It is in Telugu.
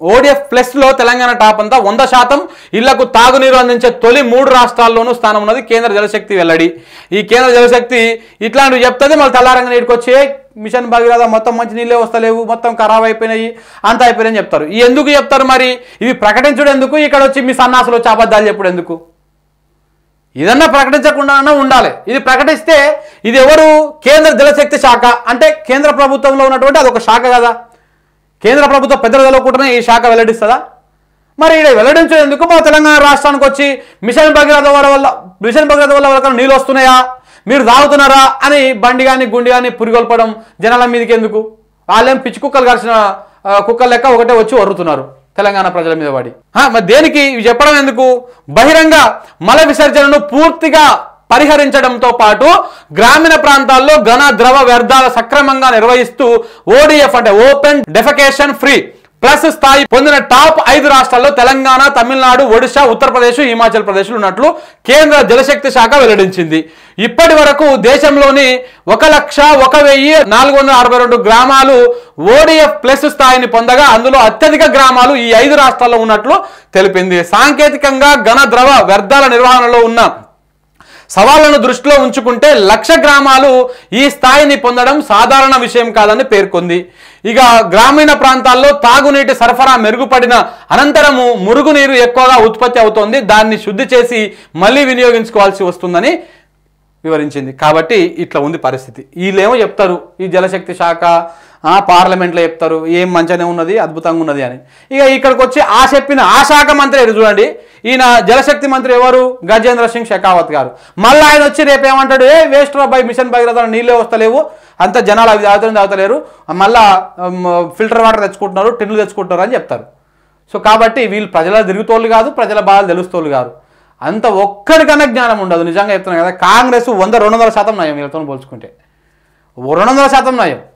ఓడిఎఫ్ ప్లస్లో తెలంగాణ టాప్ అంతా వంద శాతం ఇళ్లకు తాగునీరు అందించే తొలి మూడు రాష్ట్రాల్లోనూ స్థానం ఉన్నది కేంద్ర జలశక్తి వెల్లడి ఈ కేంద్ర జలశక్తి ఇట్లాంటివి చెప్తుంది మళ్ళీ తెల్లారంగా నీటికి వచ్చి "ఏ, మిషన్ భగీరథ మొత్తం మంచి నీళ్ళే వస్తలేవు మొత్తం ఖరాబ్ అయిపోయినాయి అంత అయిపోయినాయని చెప్తారు ఈ ఎందుకు చెప్తారు మరి ఇవి ప్రకటించడం ఎందుకు ఇక్కడ వచ్చి మీ సన్నాసులు వచ్చి అబద్ధాలు చెప్పుడు ఎందుకు ఇదన్నా ప్రకటించకుండా ఉండాలి ఇది ప్రకటిస్తే ఇది ఎవరు కేంద్ర జలశక్తి శాఖ అంటే కేంద్ర ప్రభుత్వంలో ఉన్నటువంటి అదొక శాఖ కదా కేంద్ర ప్రభుత్వ పెద్దలు తెలవకుండానే ఈ శాఖ వెల్లడిస్తుందా మరి ఇక్కడ వెల్లడించేందుకు మా తెలంగాణ రాష్ట్రానికి వచ్చి మిషన్ భగీరథ వల్ల వల్ల మిషన్ భగీరథ వల్ల వాళ్ళకి నీళ్ళు వస్తున్నాయా మీరు తాగుతున్నారా అని బండి కానీ గుండి కానీ పురిగొల్పడం జనాల మీదకి ఎందుకు వాళ్ళేం పిచ్చి కుక్కలు కలిసిన కుక్కలు లెక్క ఒకటే వచ్చి వరుతున్నారు తెలంగాణ ప్రజల మీద పడి ఆ, మరి దేనికి ఇవి చెప్పడం ఎందుకు బహిరంగ మల విసర్జనను పూర్తిగా పరిహరించడంతో పాటు గ్రామీణ ప్రాంతాల్లో ఘన ద్రవ వ్యర్థాల సక్రమంగా నిర్వహిస్తూ ఓడిఎఫ్ అంటే ఓపెన్ డెఫికేషన్ ఫ్రీ ప్లస్ స్థాయి పొందిన టాప్ ఐదు రాష్ట్రాల్లో తెలంగాణ తమిళనాడు ఒడిశా ఉత్తరప్రదేశ్ హిమాచల్ ప్రదేశ్ ఉన్నట్లు కేంద్ర జలశక్తి శాఖ వెల్లడించింది ఇప్పటి వరకు దేశంలోని ఒక లక్ష ఒక వెయ్యి నాలుగు వందల అరవై రెండు గ్రామాలు ఓడిఎఫ్ ప్లస్ స్థాయిని పొందగా అందులో అత్యధిక గ్రామాలు ఈ ఐదు రాష్ట్రాల్లో ఉన్నట్లు తెలిపింది సాంకేతికంగా ఘన ద్రవ వ్యర్థాల నిర్వహణలో ఉన్న సవాళ్లను దృష్టిలో ఉంచుకుంటే లక్ష గ్రామాలు ఈ స్థాయిని పొందడం సాధారణ విషయం కాదని పేర్కొంది ఇక గ్రామీణ ప్రాంతాల్లో తాగునీటి సరఫరా మెరుగుపడిన అనంతరము మురుగునీరు ఎక్కువగా ఉత్పత్తి అవుతోంది దాన్ని శుద్ధి చేసి మళ్ళీ వినియోగించుకోవాల్సి వస్తుందని వివరించింది కాబట్టి ఇట్లా ఉంది పరిస్థితి వీళ్ళేమో చెప్తారు ఈ జలశక్తి శాఖ ఆ, పార్లమెంట్లో చెప్తారు ఏం మంచిగానే ఉన్నది అద్భుతంగా ఉన్నది అని ఇక ఇక్కడికి వచ్చి ఆ చెప్పిన ఆ శాఖ మంత్రి ఎవరు చూడండి ఈయన జలశక్తి మంత్రి ఎవరు గజేంద్ర సింగ్ షెకావత్ గారు మళ్ళీ ఆయన వచ్చి రేపు ఏమంటాడు ఏ వేస్ట్ బై మిషన్ భగీరథ నీళ్ళే వస్తలేవు అంత జనాలు అవి తాగుతారు తాగుతలేరు మళ్ళా ఫిల్టర్ వాటర్ తెచ్చుకుంటున్నారు టిన్నులు తెచ్చుకుంటున్నారు అని చెప్తారు సో కాబట్టి వీళ్ళు ప్రజల తిరుగుతోళ్ళు కాదు ప్రజల బాధలు తెలుస్తోళ్ళు కాదు అంత ఒక్కరికన్నా జ్ఞానం ఉండదు నిజంగా చెప్తున్నాను కదా కాంగ్రెస్ వంద రెండు వందల శాతం నయం వీళ్ళతో పోల్చుకుంటే రెండు వందల శాతం నయం